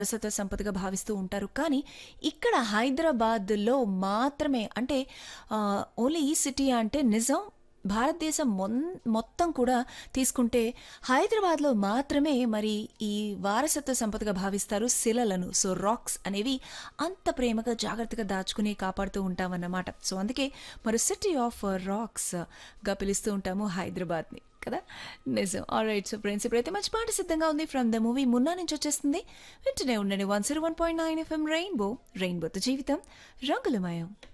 వారసత్వ సంపదగా భావిస్తూ ఉంటారు కానీ ఇక్కడ హైదరాబాద్లో మాత్రమే అంటే ఓన్లీ ఈ సిటీ అంటే నిజం భారతదేశం మొన్ మొత్తం కూడా తీసుకుంటే హైదరాబాద్లో మాత్రమే మరి ఈ వారసత్వ సంపదగా భావిస్తారు శిలలను సో రాక్స్ అనేవి అంత ప్రేమగా జాగ్రత్తగా దాచుకుని కాపాడుతూ ఉంటామన్నమాట సో అందుకే మరి సిటీ ఆఫ్ రాక్స్ గా పిలుస్తూ ఉంటాము హైదరాబాద్ని కదా నిజం ఆల్ రైట్ సో ఫ్రెండ్స్ ఇప్పుడైతే మంచి పాట సిద్ధంగా ఉంది ఫ్రమ్ ద మూవీ మున్నా నుంచి వచ్చేస్తుంది వింటూనే ఉండండి one zero one point nine FM rainbow రెయిన్బోతో జీవితం రంగులమయం